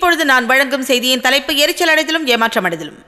இப்பொழுது நான் வழங்கும் செய்தியின் தலைப்பு எரிச்சல் அடைதலும் ஏமாற்றம் அடைதலும்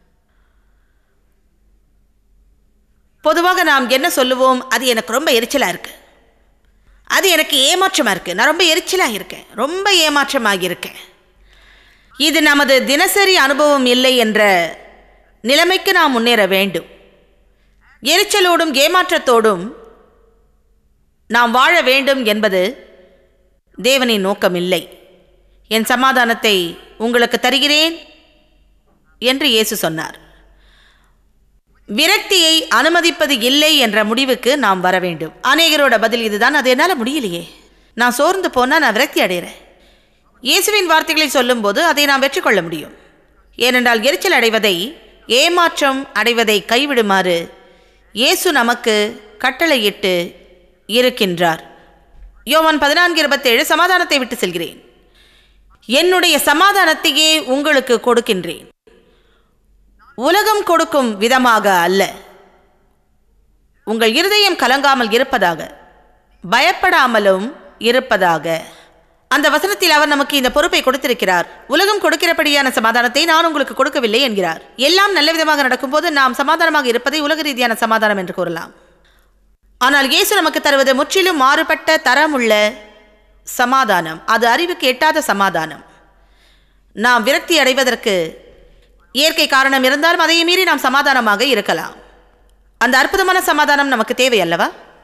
பொதுவாக நாம் என்ன சொல்லுவோம் அது எனக்கு ரொம்ப எரிச்சலாக இருக்கு அது எனக்கு ஏமாற்றமாக இருக்கு நான் ரொம்ப எரிச்சலாக இருக்கேன் ரொம்ப ஏமாற்றமாக இருக்கேன் இது நமது தினசரி அனுபவம் இல்லை என்ற நிலைமைக்கு நாம் முன்னேற வேண்டும் எரிச்சலோடும் ஏமாற்றத்தோடும் நாம் வாழ வேண்டும் என்பது தேவனின் நோக்கம் இல்லை என் சமாதானத்தை உங்களுக்கு தருகிறேன் என்று இயேசு சொன்னார் விரக்தியை அனுமதிப்பது இல்லை என்ற முடிவுக்கு நாம் வர வேண்டும் அநேகரோட பதில் இதுதான் அது என்னால் முடியலையே நான் சோர்ந்து போனால் நான் விரக்தி அடைகிறேன் இயேசுவின் வார்த்தைகளை சொல்லும்போது அதை நாம் வெற்றி கொள்ள முடியும் ஏனென்றால் எரிச்சல் அடைவதை ஏமாற்றம் அடைவதை கைவிடுமாறு இயேசு நமக்கு கட்டளையிட்டு இருக்கின்றார் யோவான் பதினான்கு இருபத்தேழு சமாதானத்தை விட்டு செல்கிறேன் என்னுடைய சமாதானத்தையே உங்களுக்கு கொடுக்கின்றேன் உலகம் கொடுக்கும் விதமாக அல்ல உங்கள் இருதயம் கலங்காமல் இருப்பதாக பயப்படாமலும் இருப்பதாக அந்த வசனத்தில் அவர் நமக்கு இந்த பொறுப்பை கொடுத்திருக்கிறார் உலகம் கொடுக்கிறபடியான சமாதானத்தை நான் உங்களுக்கு கொடுக்கவில்லை என்கிறார் எல்லாம் நல்ல விதமாக நடக்கும்போது நாம் சமாதானமாக இருப்பதை உலக ரீதியான சமாதானம் என்று கூறலாம் ஆனால் இயேசு நமக்கு தருவது முற்றிலும் மாறுபட்ட தரமுள்ள சமாதானம் அது அறிவுக்கு எட்டாத சமாதானம் நாம் விரக்தி அடைவதற்கு இயற்கை காரணம் இருந்தாலும் அதையே மீறி நாம் சமாதானமாக இருக்கலாம் அந்த அற்புதமான சமாதானம் நமக்கு தேவை அல்லவா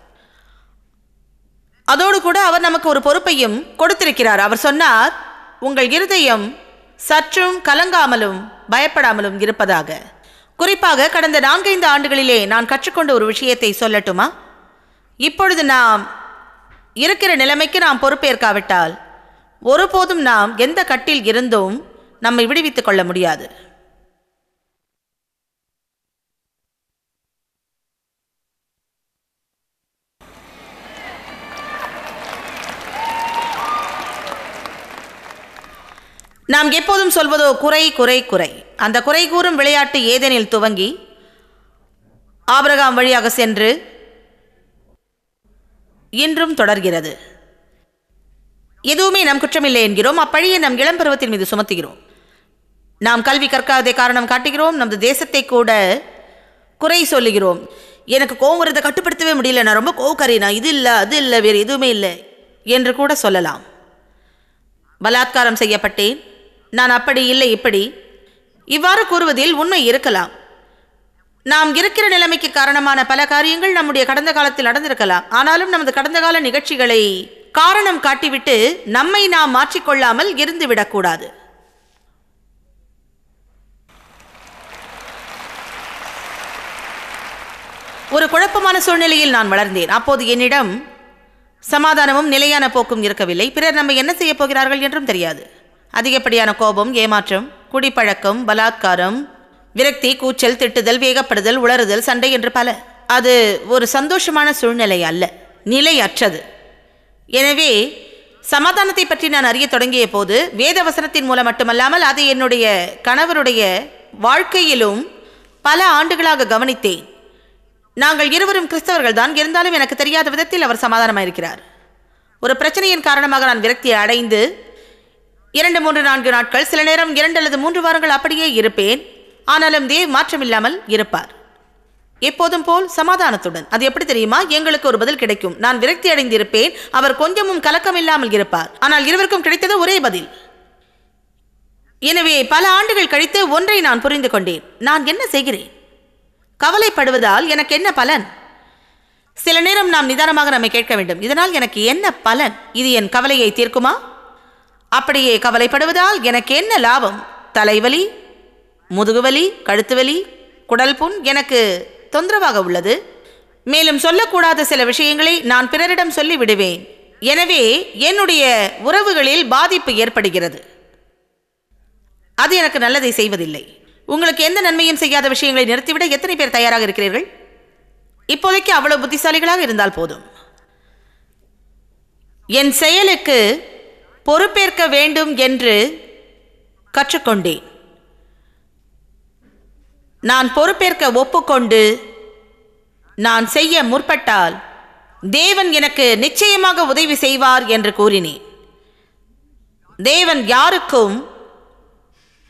அதோடு கூட அவர் நமக்கு ஒரு பொறுப்பையும் கொடுத்திருக்கிறார் அவர் சொன்னார் உங்கள் இருதயம் சற்றும் கலங்காமலும் பயப்படாமலும் இருப்பதாக குறிப்பாக கடந்த நான்கைந்து ஆண்டுகளிலே நான் கற்றுக்கொண்ட ஒரு விஷயத்தை சொல்லட்டுமா இப்பொழுது நாம் இருக்கிற நிலைமைக்கு நாம் பொறுப்பேற்காவிட்டால் ஒருபோதும் நாம் எந்த கட்டில் இருந்தும் நம்மை விடுவித்துக் கொள்ள முடியாது நாம் எப்போதும் சொல்வதோ குறை குறை குறை அந்த குறை கூறும் விளையாட்டு ஏதெனில் துவங்கி ஆபிரகாம் வழியாக சென்று இன்றும் தொடர்கிறது எதுவுமே நம் குற்றமில்லை என்கிறோம் அப்பழியை நம் இளம் பருவத்தின் மீது சுமத்துகிறோம் நாம் கல்வி கற்காததை காரணம் காட்டுகிறோம் நமது தேசத்தை கூட குறை சொல்லுகிறோம் எனக்கு கோவம் வரதை கட்டுப்படுத்தவே முடியல நான் ரொம்ப கோவக்காரி நான் இது இல்லை அது இல்லை வேறு எதுவுமே இல்லை என்று கூட சொல்லலாம் பலாத்காரம் செய்யப்பட்டேன் நான் அப்படி இல்லை இப்படி இவ்வாறு கூறுவதில் உண்மை இருக்கலாம் நாம் இருக்கிற நிலைமைக்கு காரணமான பல காரியங்கள் நம்முடைய கடந்த காலத்தில் நடந்திருக்கலாம் ஆனாலும் நமது கடந்த கால நிகழ்ச்சிகளை காரணம் காட்டிவிட்டு நம்மை நாம் மாற்றிக்கொள்ளாமல் இருந்து விடக்கூடாது ஒரு குழப்பமான சூழ்நிலையில் நான் வளர்ந்தேன் அப்போது என்னிடம் சமாதானமும் நிலையான போக்கும் இருக்கவில்லை பிறர் நம்ம என்ன செய்ய போகிறார்கள் என்றும் தெரியாது அதிகப்படியான கோபம் ஏமாற்றம் குடிப்பழக்கம் பலாத்காரம் விரக்தி கூச்சல் திட்டுதல் வேகப்படுதல் உளறுதல் சண்டை என்று பல அது ஒரு சந்தோஷமான சூழ்நிலை அல்ல நிலையற்றது எனவே சமாதானத்தை பற்றி நான் அறிய தொடங்கிய போது வேத வசனத்தின் மூலம் மட்டுமல்லாமல் அது என்னுடைய கணவருடைய வாழ்க்கையிலும் பல ஆண்டுகளாக கவனித்தேன் நாங்கள் இருவரும் கிறிஸ்தவர்கள் தான் இருந்தாலும் எனக்கு தெரியாத விதத்தில் அவர் சமாதானமாயிருக்கிறார் ஒரு பிரச்சனையின் காரணமாக நான் விரக்தியை அடைந்து இரண்டு மூன்று நான்கு நாட்கள் சில நேரம் இரண்டு அல்லது மூன்று வாரங்கள் அப்படியே இருப்பேன் ஆனாலும் தேவ் மாற்றமில்லாமல் இருப்பார் எப்போதும் போல் சமாதானத்துடன் அது எப்படி தெரியுமா எங்களுக்கு ஒரு பதில் கிடைக்கும் நான் விரக்தி அடைந்திருப்பேன் அவர் கொஞ்சமும் கலக்கம் இல்லாமல் இருப்பார் ஆனால் இருவருக்கும் கிடைத்தது ஒரே பதில் எனவே பல ஆண்டுகள் கழித்து ஒன்றை நான் புரிந்து கொண்டேன் நான் என்ன செய்கிறேன் கவலைப்படுவதால் எனக்கு என்ன பலன் சில நேரம் நாம் நிதானமாக நம்மை கேட்க வேண்டும் இதனால் எனக்கு என்ன பலன் இது என் கவலையை தீர்க்குமா அப்படியே கவலைப்படுவதால் எனக்கு என்ன லாபம் தலைவலி முதுகுவலி கழுத்துவலி குடல் புண் எனக்கு தொந்தரவாக உள்ளது மேலும் சொல்லக்கூடாத சில விஷயங்களை நான் பிறரிடம் சொல்லி விடுவேன் எனவே என்னுடைய உறவுகளில் பாதிப்பு ஏற்படுகிறது அது எனக்கு நல்லதை செய்வதில்லை உங்களுக்கு எந்த நன்மையும் செய்யாத விஷயங்களை நிறுத்திவிட எத்தனை பேர் தயாராக இருக்கிறீர்கள் இப்போதைக்கு அவ்வளவு புத்திசாலிகளாக இருந்தால் போதும் என் செயலுக்கு பொறுப்பேற்க வேண்டும் என்று கற்றுக்கொண்டேன் நான் பொறுப்பேற்க ஒப்புக்கொண்டு நான் செய்ய முற்பட்டால் தேவன் எனக்கு நிச்சயமாக உதவி செய்வார் என்று கூறினேன் தேவன் யாருக்கும்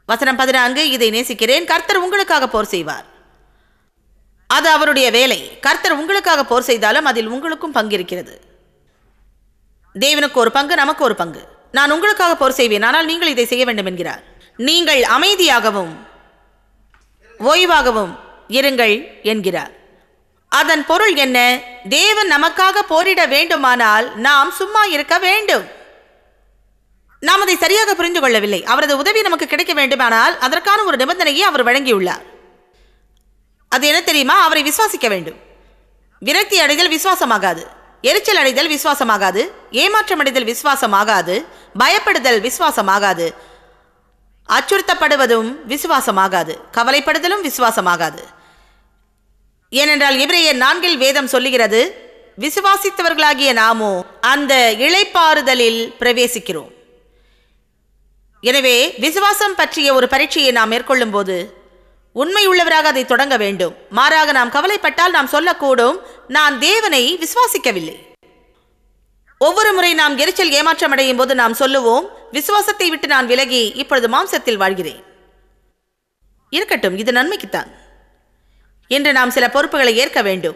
வசனம் பதினான்கு இதை நேசிக்கிறேன் கர்த்தர் உங்களுக்காக போர் செய்வார் அது அவருடைய வேலை கர்த்தர் உங்களுக்காக போர் செய்தாலும் அதில் உங்களுக்கும் பங்கு இருக்கிறது தேவனுக்கு ஒரு பங்கு நமக்கு ஒரு பங்கு நான் உங்களுக்காக போர் செய்வேன் ஆனால் நீங்கள் இதை செய்ய வேண்டும் என்கிறார் நீங்கள் அமைதியாகவும் ஓய்வாகவும் இருங்கள் என்கிறார் அதன் பொருள் என்ன தேவன் நமக்காக போரிட வேண்டுமானால் நாம் சும்மா இருக்க வேண்டும் நாம் அதை சரியாக புரிந்து கொள்ளவில்லை அவரது உதவி நமக்கு கிடைக்க வேண்டுமானால் அதற்கான ஒரு நிபந்தனையை அவர் வழங்கியுள்ளார் அது என்ன தெரியுமா அவரை விசுவாசிக்க வேண்டும் விரக்தி அடைதல் விசுவாசமாகாது எரிச்சல் அடைதல் விசுவாசமாகாது ஏமாற்றம் அடைதல் விசுவாசமாகாது பயப்படுதல் விசுவாசமாகாது அச்சுறுத்தப்படுவதும் விசுவாசமாகாது கவலைப்படுதலும் விசுவாசமாகாது ஏனென்றால் இவரைய நான்கில் வேதம் சொல்லுகிறது விசுவாசித்தவர்களாகிய நாமோ அந்த இளைப்பாறுதலில் பிரவேசிக்கிறோம் எனவே விசுவாசம் பற்றிய ஒரு பரீட்சையை நாம் மேற்கொள்ளும் போது உண்மை உள்ளவராக அதை தொடங்க வேண்டும் மாறாக நாம் கவலைப்பட்டால் நாம் சொல்லக்கூடும் நான் தேவனை விசுவாசிக்கவில்லை ஒவ்வொரு முறை நாம் எரிச்சல் ஏமாற்றம் அடையும் போது நாம் சொல்லுவோம் விசுவாசத்தை விட்டு நான் விலகி இப்பொழுது மாம்சத்தில் வாழ்கிறேன் இருக்கட்டும் இது நன்மைக்குத்தான் இன்று நாம் சில பொறுப்புகளை ஏற்க வேண்டும்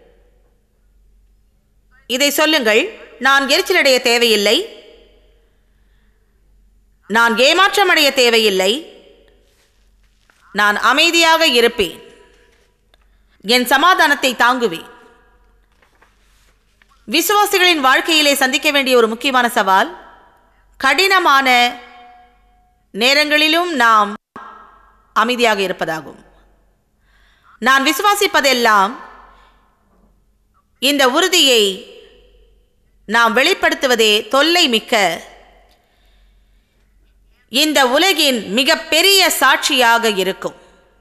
இதை சொல்லுங்கள் நான் எரிச்சலடைய தேவையில்லை நான் ஏமாற்றம் அடைய தேவையில்லை நான் அமைதியாக இருப்பேன் என் சமாதானத்தை தாங்குவேன் விசுவாசிகளின் வாழ்க்கையிலே சந்திக்க வேண்டிய ஒரு முக்கியமான சவால் கடினமான நேரங்களிலும் நாம் அமைதியாக இருப்பதாகும் நான் விசுவாசிப்பதெல்லாம் இந்த உறுதியை நாம் வெளிப்படுத்துவதே தொல்லை மிக்க இந்த உலகின் மிகப்பெரிய சாட்சியாக இருக்கும்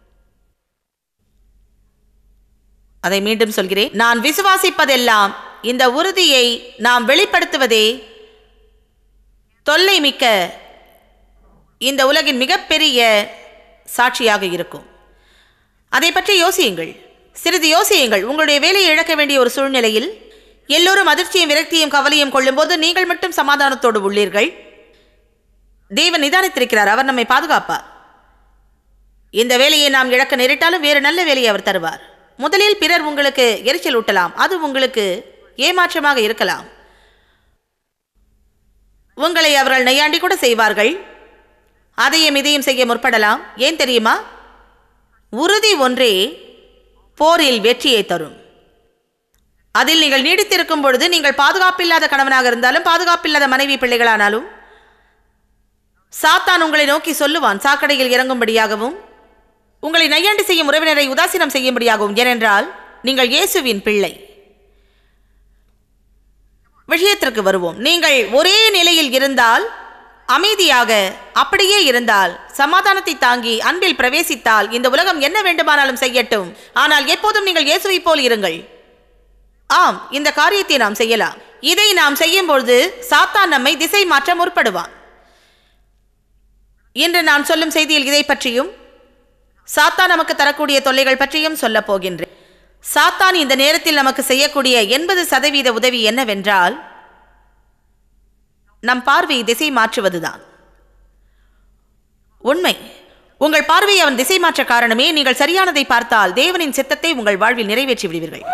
அதை மீண்டும் சொல்கிறேன் நான் விசுவாசிப்பதெல்லாம் இந்த உறுதியை நாம் வெளிப்படுத்துவதே தொல்லை மிக்க இந்த உலகின் மிகப்பெரிய சாட்சியாக இருக்கும் அதை பற்றி யோசியுங்கள் சிறிது யோசியுங்கள் உங்களுடைய வேலையை இழக்க வேண்டிய ஒரு சூழ்நிலையில் எல்லோரும் அதிர்ச்சியும் விரக்தியும் கவலையும் கொள்ளும்போது நீங்கள் மட்டும் சமாதானத்தோடு உள்ளீர்கள் தேவன் நிதானித்திருக்கிறார் அவர் நம்மை பாதுகாப்பார் இந்த வேலையை நாம் இழக்க நேரிட்டாலும் வேறு நல்ல வேலையை அவர் தருவார் முதலில் பிறர் உங்களுக்கு எரிச்சல் ஊட்டலாம் அது உங்களுக்கு ஏமாற்றமாக இருக்கலாம் உங்களை அவர்கள் நையாண்டி கூட செய்வார்கள் அதையும் இதையும் செய்ய முற்படலாம் ஏன் தெரியுமா உறுதி ஒன்றே போரில் வெற்றியை தரும் அதில் நீங்கள் நீடித்திருக்கும் பொழுது நீங்கள் பாதுகாப்பில்லாத கணவனாக இருந்தாலும் பாதுகாப்பில்லாத மனைவி பிள்ளைகளானாலும் சாத்தான் உங்களை நோக்கி சொல்லுவான் சாக்கடையில் இறங்கும்படியாகவும் உங்களை நையாண்டி செய்யும் உறவினரை உதாசீனம் செய்யும்படியாகவும் ஏனென்றால் நீங்கள் இயேசுவின் பிள்ளை விஷயத்திற்கு வருவோம் நீங்கள் ஒரே நிலையில் இருந்தால் அமைதியாக அப்படியே இருந்தால் சமாதானத்தை தாங்கி அன்பில் பிரவேசித்தால் இந்த உலகம் என்ன வேண்டுமானாலும் செய்யட்டும் ஆனால் எப்போதும் நீங்கள் இயேசுவை போல் இருங்கள் ஆம் இந்த காரியத்தை நாம் செய்யலாம் இதை நாம் செய்யும் பொழுது சாத்தான் நம்மை திசை மாற்ற முற்படுவான் இன்று நான் சொல்லும் செய்தியில் இதை பற்றியும் சாத்தான் நமக்கு தரக்கூடிய தொல்லைகள் பற்றியும் சொல்லப் போகின்றேன் சாத்தான் இந்த நேரத்தில் நமக்கு செய்யக்கூடிய எண்பது சதவீத உதவி என்னவென்றால் நம் பார்வையை திசை மாற்றுவதுதான் உண்மை உங்கள் பார்வையை அவன் திசை மாற்ற காரணமே நீங்கள் சரியானதை பார்த்தால் தேவனின் சித்தத்தை உங்கள் வாழ்வில் நிறைவேற்றி விடுவீர்கள்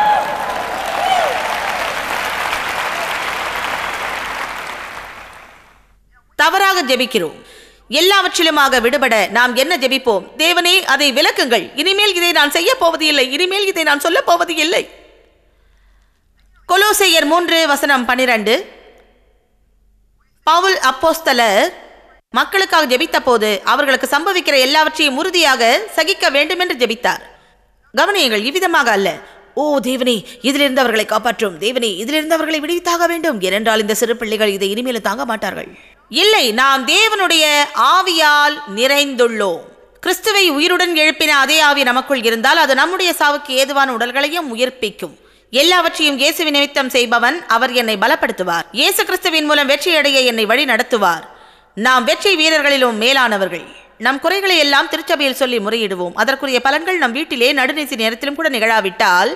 தவறாக ஜெபிக்கிறோம் எல்லாவற்றிலுமாக விடுபட நாம் என்ன ஜெபிப்போம் தேவனே அதை விலக்குங்கள் இனிமேல் இதை நான் செய்ய போவது இல்லை இனிமேல் இதை நான் சொல்ல போவது இல்லை கொலோசையர் மூன்று வசனம் பனிரெண்டு பவுல் அப்போஸ்தலர் மக்களுக்காக ஜெபித்த போது அவர்களுக்கு சம்பவிக்கிற எல்லாவற்றையும் உறுதியாக சகிக்க வேண்டும் என்று ஜெபித்தார் கவனியுங்கள் இவ்விதமாக அல்ல ஓ தேவனே இதிலிருந்து அவர்களை காப்பாற்றும் தேவனே இதிலிருந்து அவர்களை விடுவித்தாக வேண்டும் ஏனென்றால் இந்த சிறு பிள்ளைகள் இதை இனிமேல் தாங்க மாட்டார்கள் இல்லை நாம் தேவனுடைய ஆவியால் நிறைந்துள்ளோம் கிறிஸ்துவை உயிருடன் எழுப்பின அதே ஆவி நமக்குள் இருந்தால் அது நம்முடைய சாவுக்கு ஏதுவான உடல்களையும் உயிர்ப்பிக்கும் எல்லாவற்றையும் இயேசுவின் நிமித்தம் செய்பவன் அவர் என்னை பலப்படுத்துவார் இயேசு கிறிஸ்துவின் மூலம் வெற்றியடைய என்னை வழி நடத்துவார் நாம் வெற்றி வீரர்களிலும் மேலானவர்கள் நம் குறைகளை எல்லாம் திருச்சபையில் சொல்லி முறையிடுவோம் அதற்குரிய பலன்கள் நம் வீட்டிலே நடுநீசி நேரத்திலும் கூட நிகழாவிட்டால்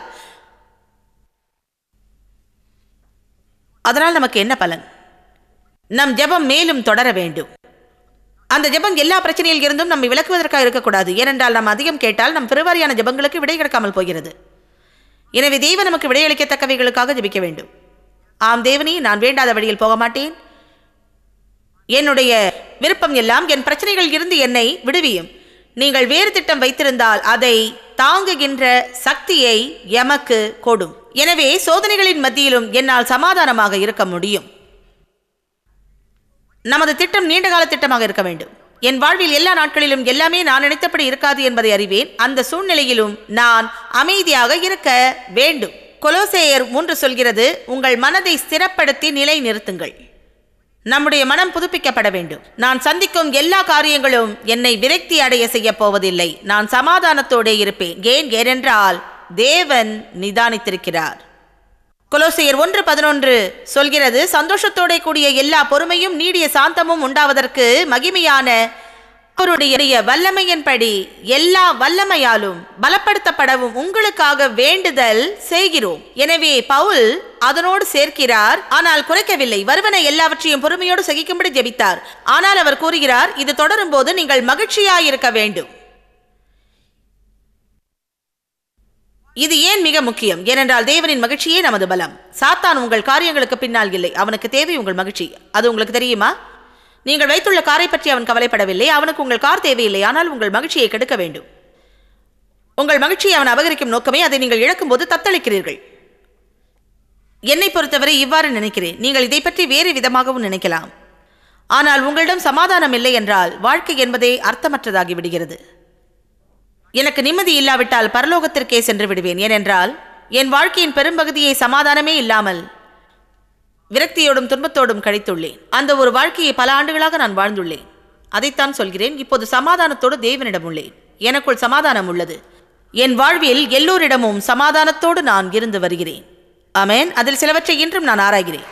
அதனால் நமக்கு என்ன பலன் நம் ஜெபம் மேலும் தொடர வேண்டும் அந்த ஜெபம் எல்லா பிரச்சனையில் இருந்தும் நம்மை விளக்குவதற்காக இருக்கக்கூடாது ஏனென்றால் நாம் அதிகம் கேட்டால் நம் பெருவாரியான ஜெபங்களுக்கு விடை கிடைக்காமல் போகிறது எனவே தேவன் நமக்கு விடையளிக்கத்தக்கவைகளுக்காக ஜெபிக்க வேண்டும் ஆம் தேவனி நான் வேண்டாத வழியில் போக மாட்டேன் என்னுடைய விருப்பம் எல்லாம் என் பிரச்சனைகள் இருந்து என்னை விடுவியும் நீங்கள் வேறு திட்டம் வைத்திருந்தால் அதை தாங்குகின்ற சக்தியை எமக்கு கொடும் எனவே சோதனைகளின் மத்தியிலும் என்னால் சமாதானமாக இருக்க முடியும் நமது திட்டம் நீண்டகால திட்டமாக இருக்க வேண்டும் என் வாழ்வில் எல்லா நாட்களிலும் எல்லாமே நான் நினைத்தபடி இருக்காது என்பதை அறிவேன் அந்த சூழ்நிலையிலும் நான் அமைதியாக இருக்க வேண்டும் கொலோசேயர் மூன்று சொல்கிறது உங்கள் மனதை ஸ்திரப்படுத்தி நிலை நிறுத்துங்கள் நம்முடைய மனம் புதுப்பிக்கப்பட வேண்டும் நான் சந்திக்கும் எல்லா காரியங்களும் என்னை விரக்தி அடைய செய்ய போவதில்லை நான் சமாதானத்தோடே இருப்பேன் ஏன் ஏனென்றால் தேவன் நிதானித்திருக்கிறார் கொலோசையர் ஒன்று பதினொன்று சொல்கிறது சந்தோஷத்தோட கூடிய எல்லா பொறுமையும் நீடிய சாந்தமும் உண்டாவதற்கு மகிமையான அவருடைய வல்லமையின்படி எல்லா வல்லமையாலும் பலப்படுத்தப்படவும் உங்களுக்காக வேண்டுதல் செய்கிறோம் எனவே பவுல் அதனோடு சேர்க்கிறார் ஆனால் குறைக்கவில்லை வருவன எல்லாவற்றையும் பொறுமையோடு சகிக்கும்படி ஜெபித்தார் ஆனால் அவர் கூறுகிறார் இது தொடரும் போது நீங்கள் மகிழ்ச்சியாயிருக்க வேண்டும் இது ஏன் மிக முக்கியம் ஏனென்றால் தேவனின் மகிழ்ச்சியே நமது பலம் சாத்தான் உங்கள் காரியங்களுக்கு பின்னால் இல்லை அவனுக்கு தேவை உங்கள் மகிழ்ச்சி அது உங்களுக்கு தெரியுமா நீங்கள் வைத்துள்ள காரை பற்றி அவன் கவலைப்படவில்லை அவனுக்கு உங்கள் கார் தேவையில்லை ஆனால் உங்கள் மகிழ்ச்சியை கெடுக்க வேண்டும் உங்கள் மகிழ்ச்சியை அவன் அபகரிக்கும் நோக்கமே அதை நீங்கள் இழக்கும்போது தத்தளிக்கிறீர்கள் என்னை பொறுத்தவரை இவ்வாறு நினைக்கிறேன் நீங்கள் இதை பற்றி வேறு விதமாகவும் நினைக்கலாம் ஆனால் உங்களிடம் சமாதானம் இல்லை என்றால் வாழ்க்கை என்பதே அர்த்தமற்றதாகி விடுகிறது எனக்கு நிம்மதி இல்லாவிட்டால் பரலோகத்திற்கே சென்று விடுவேன் ஏனென்றால் என் வாழ்க்கையின் பெரும்பகுதியை சமாதானமே இல்லாமல் விரக்தியோடும் துன்பத்தோடும் கழித்துள்ளேன் அந்த ஒரு வாழ்க்கையை பல ஆண்டுகளாக நான் வாழ்ந்துள்ளேன் அதைத்தான் சொல்கிறேன் இப்போது சமாதானத்தோடு தேவனிடம் உள்ளேன் எனக்குள் சமாதானம் உள்ளது என் வாழ்வில் எல்லோரிடமும் சமாதானத்தோடு நான் இருந்து வருகிறேன் ஆமென் அதில் சிலவற்றை இன்றும் நான் ஆராய்கிறேன்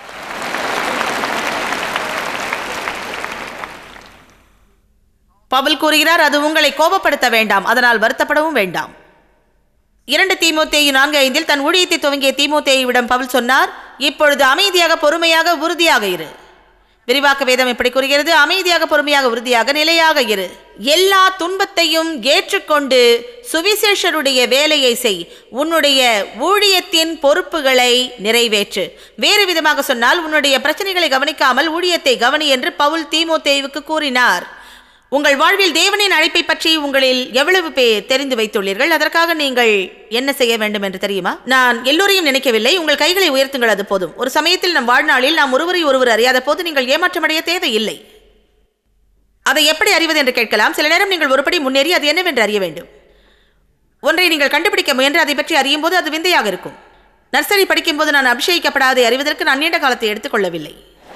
பவுல் கூறுகிறார் அது உங்களை கோபப்படுத்த வேண்டாம் அதனால் வருத்தப்படவும் வேண்டாம் இரண்டு தீமோத்தேயு நான்கு ஐந்தில் தன் ஊழியத்தை துவங்கிய தீமோத்தேயுவிடம் பவுல் சொன்னார் இப்பொழுது அமைதியாக பொறுமையாக உறுதியாக இரு விரிவாக்க வேதம் எப்படி கூறுகிறது அமைதியாக பொறுமையாக உறுதியாக நிலையாக இரு எல்லா துன்பத்தையும் ஏற்றுக்கொண்டு சுவிசேஷருடைய வேலையை செய் உன்னுடைய ஊழியத்தின் பொறுப்புகளை நிறைவேற்று வேறு விதமாக சொன்னால் உன்னுடைய பிரச்சனைகளை கவனிக்காமல் ஊழியத்தை கவனி என்று பவுல் தீமோத்தேயுவுக்கு கூறினார் உங்கள் வாழ்வில் தேவனின் அழைப்பை பற்றி உங்களில் எவ்வளவு பேர் தெரிந்து வைத்துள்ளீர்கள் அதற்காக நீங்கள் என்ன செய்ய வேண்டும் என்று தெரியுமா நான் எல்லோரையும் நினைக்கவில்லை உங்கள் கைகளை உயர்த்துங்கள் அது போதும் ஒரு சமயத்தில் நம் வாழ்நாளில் நாம் ஒருவரை ஒருவர் அறியாத போது நீங்கள் ஏமாற்றமடைய தேவையில்லை அதை எப்படி அறிவது என்று கேட்கலாம் சில நேரம் நீங்கள் ஒருபடி முன்னேறி அது என்னவென்று அறிய வேண்டும் ஒன்றை நீங்கள் கண்டுபிடிக்க முயன்று அதை பற்றி அறியும் போது அது விந்தையாக இருக்கும் நர்சரி படிக்கும்போது நான் அபிஷேகிக்கப்படாதை அறிவதற்கு நான் நீண்ட காலத்தை எடுத்துக்கொள்ளவில்லை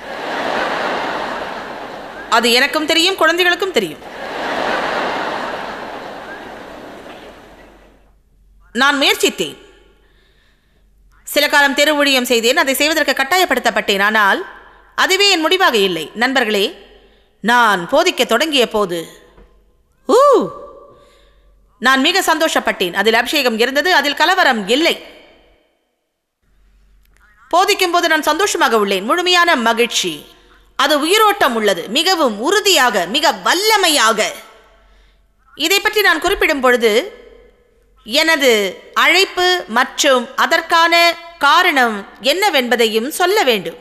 அது எனக்கும் தெரியும் குழந்தைகளுக்கும் தெரியும் நான் முயற்சித்தேன் சில காலம் தெரு ஊழியம் செய்தேன் அதை செய்வதற்கு கட்டாயப்படுத்தப்பட்டேன் ஆனால் அதுவே என் முடிவாக இல்லை நண்பர்களே நான் போதிக்க தொடங்கிய போது ஊ நான் மிக சந்தோஷப்பட்டேன் அதில் அபிஷேகம் இருந்தது அதில் கலவரம் இல்லை போதிக்கும் போது நான் சந்தோஷமாக உள்ளேன் முழுமையான மகிழ்ச்சி அது உயிரோட்டம் உள்ளது மிகவும் உறுதியாக மிக வல்லமையாக இதை பற்றி நான் குறிப்பிடும் பொழுது எனது அழைப்பு மற்றும் அதற்கான காரணம் என்னவென்பதையும் சொல்ல வேண்டும்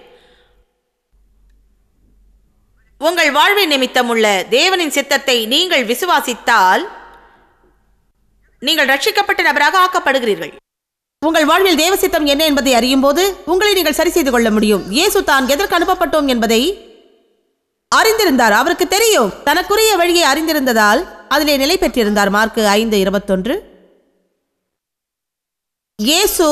உங்கள் வாழ்வின் நிமித்தம் உள்ள தேவனின் சித்தத்தை நீங்கள் விசுவாசித்தால் நீங்கள் ரட்சிக்கப்பட்ட நபராக ஆக்கப்படுகிறீர்கள் உங்கள் வாழ்வில் தேவ சித்தம் என்ன என்பதை அறியும் போது உங்களை நீங்கள் சரி செய்து கொள்ள முடியும் இயேசு தான் எதற்கு அனுப்பப்பட்டோம் என்பதை அறிந்திருந்தார் அவருக்கு தெரியும் தனக்குரிய வழியை அறிந்திருந்ததால் அதிலே நிலை பெற்றிருந்தார் மார்க்கு ஐந்து இருபத்தொன்று இயேசு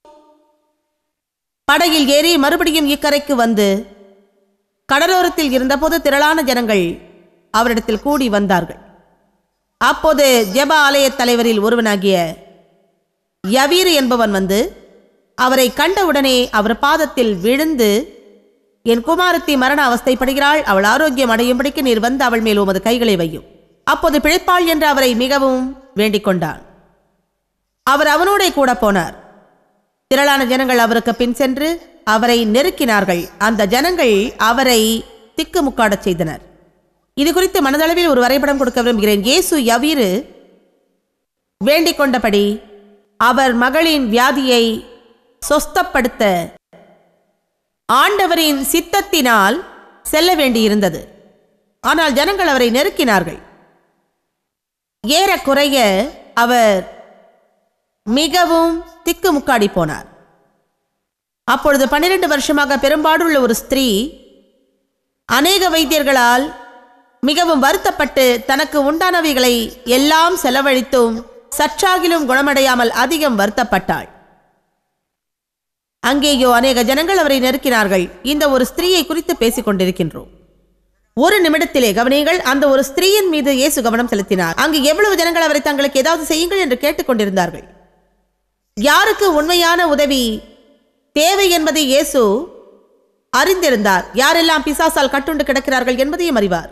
படகில் ஏறி மறுபடியும் இக்கரைக்கு வந்து கடலோரத்தில் இருந்தபோது திரளான ஜனங்கள் அவரிடத்தில் கூடி வந்தார்கள் அப்போது ஜெப ஆலயத் தலைவரில் ஒருவனாகிய யவீரு என்பவன் வந்து அவரை கண்டவுடனே அவர் பாதத்தில் விழுந்து என் குமாரத்தி மரண அவஸ்தைப்படுகிறாள் அவள் ஆரோக்கியம் அடையும்படிக்கு நீர் வந்து அவள் மேல் உமது கைகளை வையும் அப்போது பிழைப்பாள் என்று அவரை மிகவும் வேண்டிக் கொண்டான் அவர் அவனோடே கூட போனார் திரளான ஜனங்கள் அவருக்கு பின் சென்று அவரை நெருக்கினார்கள் அந்த ஜனங்கள் அவரை திக்குமுக்காடச் செய்தனர் இது குறித்து மனதளவில் ஒரு வரைபடம் கொடுக்க விரும்புகிறேன் இயேசு யவீரு வேண்டிக் கொண்டபடி அவர் மகளின் வியாதியை சொஸ்தப்படுத்த ஆண்டவரின் சித்தத்தினால் செல்ல வேண்டியிருந்தது ஆனால் ஜனங்கள் அவரை நெருக்கினார்கள் ஏறக்குறைய அவர் மிகவும் திக்குமுக்காடி போனார் அப்பொழுது பன்னிரண்டு வருஷமாக பெரும்பாடுள்ள ஒரு ஸ்திரீ அநேக வைத்தியர்களால் மிகவும் வருத்தப்பட்டு தனக்கு உண்டானவைகளை எல்லாம் செலவழித்தும் சற்றாகிலும் குணமடையாமல் அதிகம் வருத்தப்பட்டாள் அங்கேயோ அநேக ஜனங்கள் அவரை நெருக்கினார்கள் இந்த ஒரு ஸ்திரீயை குறித்து பேசிக் கொண்டிருக்கின்றோம் ஒரு நிமிடத்திலே கவனியங்கள் அந்த ஒரு ஸ்திரீயின் மீது இயேசு கவனம் செலுத்தினார் அங்கு எவ்வளவு ஜனங்கள் அவரை தங்களுக்கு ஏதாவது செய்யுங்கள் என்று கேட்டுக்கொண்டிருந்தார்கள் யாருக்கு உண்மையான உதவி தேவை என்பதை இயேசு அறிந்திருந்தார் யாரெல்லாம் பிசாசால் கட்டுண்டு கிடக்கிறார்கள் என்பதையும் அறிவார்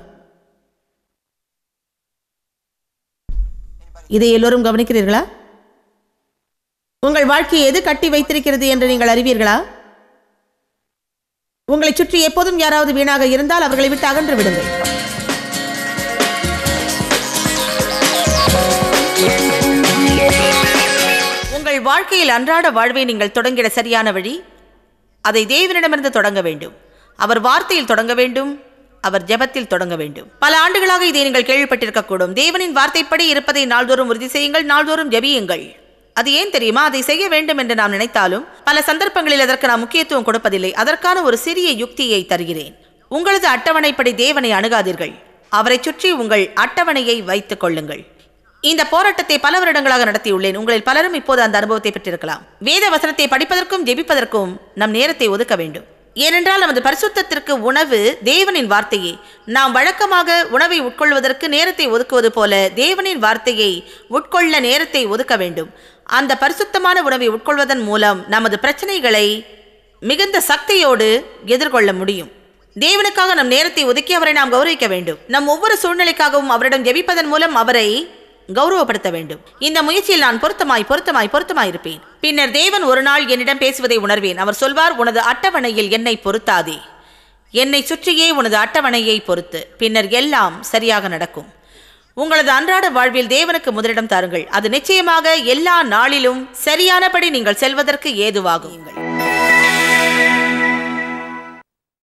இதை எல்லோரும் கவனிக்கிறீர்களா உங்கள் வாழ்க்கையை எது கட்டி வைத்திருக்கிறது என்று நீங்கள் அறிவீர்களா உங்களை சுற்றி எப்போதும் யாராவது வீணாக இருந்தால் அவர்களை விட்டு அகன்று விடுங்கள் உங்கள் வாழ்க்கையில் அன்றாட வாழ்வை நீங்கள் தொடங்கிட சரியான வழி அதை தேவனிடமிருந்து தொடங்க வேண்டும் அவர் வார்த்தையில் தொடங்க வேண்டும் அவர் ஜெபத்தில் தொடங்க வேண்டும் பல ஆண்டுகளாக இதை நீங்கள் கேள்விப்பட்டிருக்கக்கூடும் தேவனின் வார்த்தைப்படி இருப்பதை நாள்தோறும் உறுதி செய்யுங்கள் நாள்தோறும் ஜெபியுங்கள் அது ஏன் தெரியுமா அதை செய்ய வேண்டும் என்று நாம் நினைத்தாலும் பல சந்தர்ப்பங்களில் அதற்கு நாம் முக்கியத்துவம் கொடுப்பதில்லை அதற்கான ஒரு சிறிய யுக்தியை தருகிறேன் உங்களது அட்டவணைப்படி தேவனை அணுகாதீர்கள் அவரை சுற்றி உங்கள் அட்டவணையை வைத்துக் கொள்ளுங்கள் இந்த போராட்டத்தை பல வருடங்களாக நடத்தியுள்ளேன் உங்களில் பலரும் இப்போது அந்த அனுபவத்தை பெற்றிருக்கலாம் வேத வசனத்தை படிப்பதற்கும் ஜெபிப்பதற்கும் நம் நேரத்தை ஒதுக்க வேண்டும் ஏனென்றால் நமது பரிசுத்தத்திற்கு உணவு தேவனின் வார்த்தையே நாம் வழக்கமாக உணவை உட்கொள்வதற்கு நேரத்தை ஒதுக்குவது போல தேவனின் வார்த்தையை உட்கொள்ள நேரத்தை ஒதுக்க வேண்டும் அந்த பரிசுத்தமான உணவை உட்கொள்வதன் மூலம் நமது பிரச்சனைகளை மிகுந்த சக்தியோடு எதிர்கொள்ள முடியும் தேவனுக்காக நம் நேரத்தை ஒதுக்கி அவரை நாம் கௌரவிக்க வேண்டும் நம் ஒவ்வொரு சூழ்நிலைக்காகவும் அவரிடம் ஜெபிப்பதன் மூலம் அவரை கௌரவப்படுத்த வேண்டும் இந்த முயற்சியில் நான் பொருத்தமாய் பொருத்தமாய் பொருத்தமாய் இருப்பேன் பின்னர் தேவன் ஒரு நாள் என்னிடம் பேசுவதை உணர்வேன் அவர் சொல்வார் உனது அட்டவணையில் என்னை பொருத்தாதே என்னை சுற்றியே உனது அட்டவணையை பொறுத்து பின்னர் எல்லாம் சரியாக நடக்கும் உங்களது அன்றாட வாழ்வில் தேவனுக்கு முதலிடம் தாருங்கள் அது நிச்சயமாக எல்லா நாளிலும் சரியானபடி நீங்கள் செல்வதற்கு ஏதுவாகும்